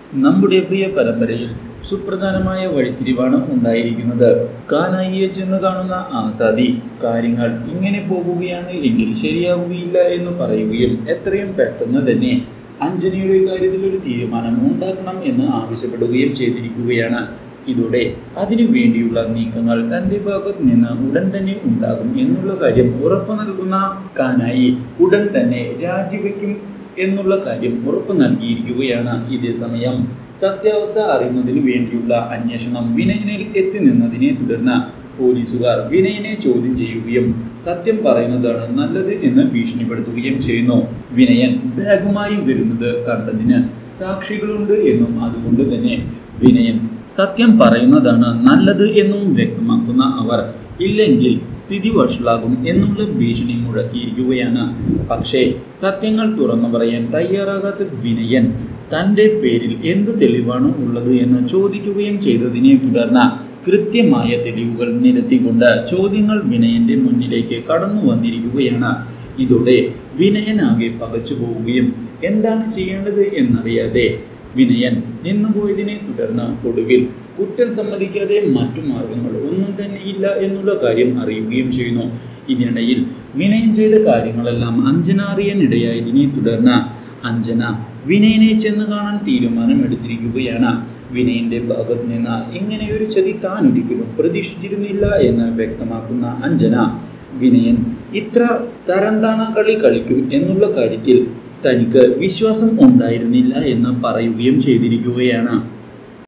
നമ്മുടെ പ്രിയ പരമ്പരയിൽ സുപ്രധാനമായ വഴിത്തിരിവാണ് ഉണ്ടായിരിക്കുന്നത് കാനായിയെ ചെന്ന് കാണുന്ന ആസാദി കാര്യങ്ങൾ ഇങ്ങനെ പോകുകയാണ് എങ്കിൽ ശരിയാവുകയില്ല എന്ന് പറയുകയും എത്രയും പെട്ടെന്ന് തന്നെ അഞ്ജനയുടെ കാര്യത്തിൽ ഒരു തീരുമാനം ഉണ്ടാക്കണം എന്ന് ആവശ്യപ്പെടുകയും ചെയ്തിരിക്കുകയാണ് ഇതോടെ അതിനു വേണ്ടിയുള്ള നീക്കങ്ങൾ തന്റെ ഭാഗത്ത് നിന്ന് ഉടൻ തന്നെ ഉണ്ടാകും എന്നുള്ള കാര്യം ഉറപ്പു നൽകുന്ന കാനായി ഉടൻ തന്നെ രാജിവെക്കും എന്നുള്ള കാര്യം ഉറപ്പു നൽകിയിരിക്കുകയാണ് ഇതേ സമയം സത്യാവസ്ഥ അറിയുന്നതിന് വേണ്ടിയുള്ള അന്വേഷണം വിനയനിൽ എത്തി നിന്നതിനെ തുടർന്ന് പോലീസുകാർ വിനയനെ ചോദ്യം ചെയ്യുകയും സത്യം പറയുന്നതാണ് നല്ലത് എന്ന് ഭീഷണിപ്പെടുത്തുകയും ചെയ്യുന്നു വിനയൻ ബാഗുമായി വരുന്നത് കണ്ടതിന് സാക്ഷികളുണ്ട് എന്നും അതുകൊണ്ട് തന്നെ വിനയൻ സത്യം പറയുന്നതാണ് നല്ലത് എന്നും വ്യക്തമാക്കുന്ന അവർ ഇല്ലെങ്കിൽ സ്ഥിതി വഷളാകും എന്നുള്ള ഭീഷണി മുഴക്കിയിരിക്കുകയാണ് പക്ഷേ സത്യങ്ങൾ തുറന്നു പറയാൻ തയ്യാറാകാത്ത വിനയൻ തൻ്റെ പേരിൽ എന്ത് തെളിവാണ് ഉള്ളത് എന്ന് ചോദിക്കുകയും ചെയ്തതിനെ തുടർന്ന് കൃത്യമായ തെളിവുകൾ നിരത്തിക്കൊണ്ട് ചോദ്യങ്ങൾ വിനയന്റെ മുന്നിലേക്ക് കടന്നു വന്നിരിക്കുകയാണ് ഇതോടെ വിനയനാകെ പകച്ചു പോവുകയും എന്താണ് ചെയ്യേണ്ടത് എന്നറിയാതെ വിനയൻ നിന്നുപോയതിനെ തുടർന്ന് ഒടുവിൽ കുറ്റം സമ്മതിക്കാതെ മറ്റു മാർഗങ്ങൾ ഒന്നും തന്നെ ഇല്ല എന്നുള്ള കാര്യം അറിയുകയും ചെയ്യുന്നു ഇതിനിടയിൽ വിനയൻ ചെയ്ത കാര്യങ്ങളെല്ലാം അഞ്ജന അറിയാനിടയായതിനെ തുടർന്ന് അഞ്ജന വിനയനെ ചെന്ന് കാണാൻ തീരുമാനമെടുത്തിരിക്കുകയാണ് വിനയന്റെ ഭാഗത്ത് നിന്ന് ഇങ്ങനെയൊരു ചതി താൻ ഒരിക്കലും പ്രതീക്ഷിച്ചിരുന്നില്ല എന്ന് വ്യക്തമാക്കുന്ന അഞ്ജന വിനയൻ ഇത്ര തരംതാണ കളി കളിക്കും എന്നുള്ള കാര്യത്തിൽ തനിക്ക് വിശ്വാസം ഉണ്ടായിരുന്നില്ല എന്ന് പറയുകയും ചെയ്തിരിക്കുകയാണ്